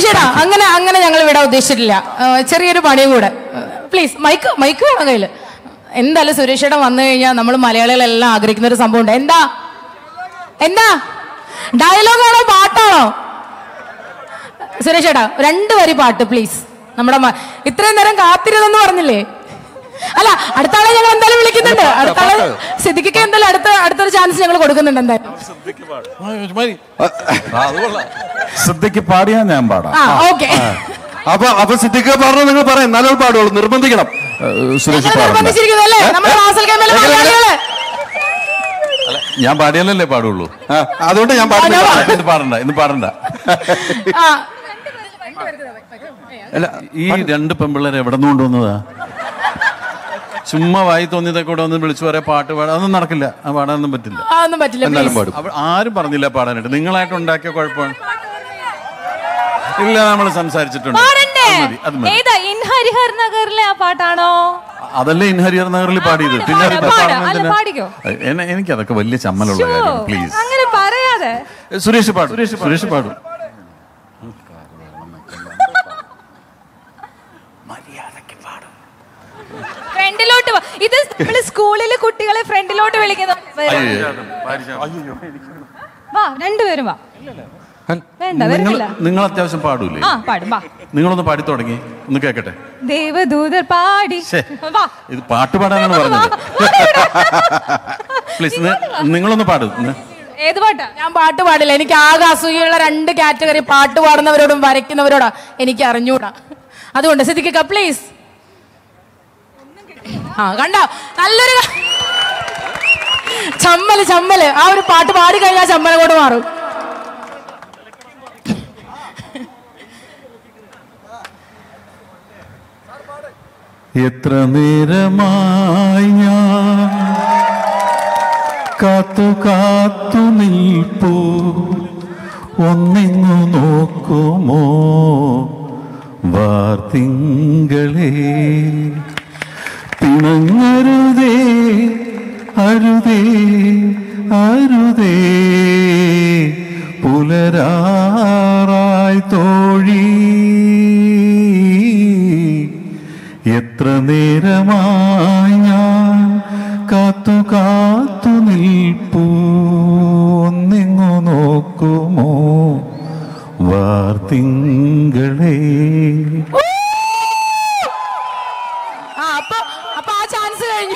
സുരേഷേടാ അങ്ങനെ അങ്ങനെ ഞങ്ങൾ വിടാൻ ഉദ്ദേശിച്ചിട്ടില്ല ആ, ചെറിയൊരു പണിയും കൂടെ പ്ലീസ് മൈക്ക് മൈക്ക് വേണം കയ്യിൽ എന്തായാലും സുരേഷേടൻ വന്നു കഴിഞ്ഞാൽ നമ്മൾ മലയാളികളെല്ലാം ആഗ്രഹിക്കുന്ന ഒരു സംഭവം ഉണ്ട് എന്താ എന്താ ഡയലോഗാണോ പാട്ടാണോ സുരേഷേട്ടാ രണ്ട് വരി പാട്ട് പ്ലീസ് നമ്മുടെ മ- ഇത്രയും നേരം കാത്തിരുന്നെന്ന് പറഞ്ഞില്ലേ അല്ല അടുത്ത ആളെ ഞങ്ങൾ എന്തായാലും വിളിക്കുന്നുണ്ട് അടുത്ത ആളെ സിദ്ദിഖിക്ക് എന്തായാലും അടുത്ത അടുത്തൊരു ചാൻസ് ഞങ്ങൾ കൊടുക്കുന്നുണ്ട് എന്തായാലും ശ്രദ്ധയ്ക്ക് പാടിയാ ഞാൻ പാടാം ആ ഓക്കെ അപ്പൊ അപ്പൊ സിദ്ദിഖ് പറഞ്ഞു നിങ്ങൾ പറയാം നല്ലൊരു പാടുള്ളൂ നിർബന്ധിക്കണം ഏഹ് സുരേഷ് പാടണ്ട നിർബന്ധിച്ചിരിക്കുന്നു അല്ലേ നമ്മുടെ റാസൽ കേമയിലെ മലയാളികള് ഞാൻ പാടിയാലല്ലേ പാടുള്ളൂ ആ, അതുകൊണ്ട് ഞാൻ പാടുന്നില്ല ഇന്ന് പാടണ്ട ഇന്ന് പാടണ്ട ആ അല്ല ഈ രണ്ട് പെമ്പിള്ളേരെ എവിടെ നിന്ന് കൊണ്ടുവന്നതാ ചുമ്മാ വായി തോന്നിയതൊക്കെ കൂടെ ഒന്ന് വിളിച്ചു പറയാ പാട്ട് പാടാ അതൊന്നും നടക്കില്ല ആ പാടാനൊന്നും പറ്റില്ല അതൊന്നും പറ്റില്ല എന്നാലും please. പാടും അവ- ആരും പറഞ്ഞില്ല പാടാനായിട്ട് നിങ്ങളായിട്ട് ഉണ്ടാക്കിയ കുഴപ്പമാണ് ഇല്ല നമ്മൾ സംസാരിച്ചിട്ടുണ്ട് പാടണ്ടേ അത് മതി അത് മതി ഏതാ ഇൻ ഹരിഹർ നഗറിലെ ആ പാട്ടാണോ അതല്ലേ ഇൻഹരിയർ നഗറിൽ പാടിയത് പിന്നെ പാടാം, ഇത് പാടാം. പാടണം അല്ല, എന്തിനാ? പാടിക്കോ. എന്നെ- എനിക്കതൊക്കെ വലിയ ചമ്മലുള്ള ശ്ശോ, കാര്യം പ്ലീസ് അങ്ങനെ പറയാതെ സുരേഷ് പാടും സുരേഷ് പാടും ഫ്രണ്ടിലോട്ട് വാ. ഇത് നമ്മള് സ്കൂളില് കുട്ടികളെ ഫ്രണ്ടിലോട്ട് വിളിക്കുന്ന വാ രണ്ടുപേരും വാ വേണ്ട നിങ്ങൾ വരുന്നില്ല നിങ്ങൾ അത്യാവശ്യം പാടൂലേ ആ പാടും വാ നിങ്ങളൊന്ന് പാടി തുടങ്ങി ഒന്ന് കേക്കട്ടെ ദേവദൂതർ പാടി ശ്ശേ. വാ ഇത് പാട്ട് പാടാനാണ് പറഞ്ഞത് പ്ലീസ് നിങ്ങളൊന്ന് പാടും ഏത് പാട്ടാ ഞാൻ പാട്ട് പാടില്ല എനിക്ക് ആകെ അസൂയുള്ള രണ്ട് കാറ്റഗറി പാട്ട് പാടുന്നവരോടും വരയ്ക്കുന്നവരോടാ എനിക്ക് അറിഞ്ഞൂടാ അതുകൊണ്ട് സിദ്ദിഖിക്ക പ്ലീസ് ആ കണ്ടോ നല്ലൊരു ക- ചമ്മല് ചമ്മല് ആ ഒരു പാട്ട് പാടി കഴിഞ്ഞാൽ ചമ്മല കൊണ്ട് മാറും എത്ര നേരമായി ഞാൻ കാത്തു കാത്തു നിൽപ്പൂ ഒന്നിങ്ങു നോക്കുമോ വാർത്തിങ്കളെ പിണങ്ങരുതേ അരുതേ അരുതേ പുലരാറായി തോഴി എത്ര നേരമായി ഞാൻ കാത്തു കാത്തു നിൽപ്പൂ ഒന്നിങ്ങു നോക്കുമോ വാർത്തിങ്കളേ ആ അപ്പൊ അപ്പൊ ആ ചാൻസ് കഴിഞ്ഞു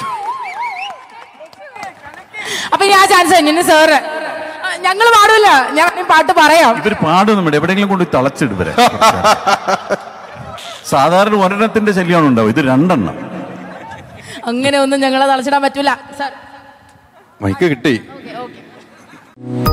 അപ്പൊ ഇനി ആ ചാൻസ് കഴിഞ്ഞു ഇനി സാറ് ഞങ്ങൾ പാടില്ല ഞാൻ ഈ പാട്ട് പറയാം ഇവർ പാടുന്നുണ്ട് എവിടെയെങ്കിലും കൊണ്ട് തളച്ചിടും ഇവരെ സാധാരണ ഒരെണ്ണത്തിന്റെ ശല്യമാണ് ഉണ്ടാവും ഇത് രണ്ടെണ്ണം അങ്ങനെ ഒന്നും ഞങ്ങളെ തളച്ചിടാൻ പറ്റൂല സാർ മൈക്ക് കിട്ടി ഓക്കെ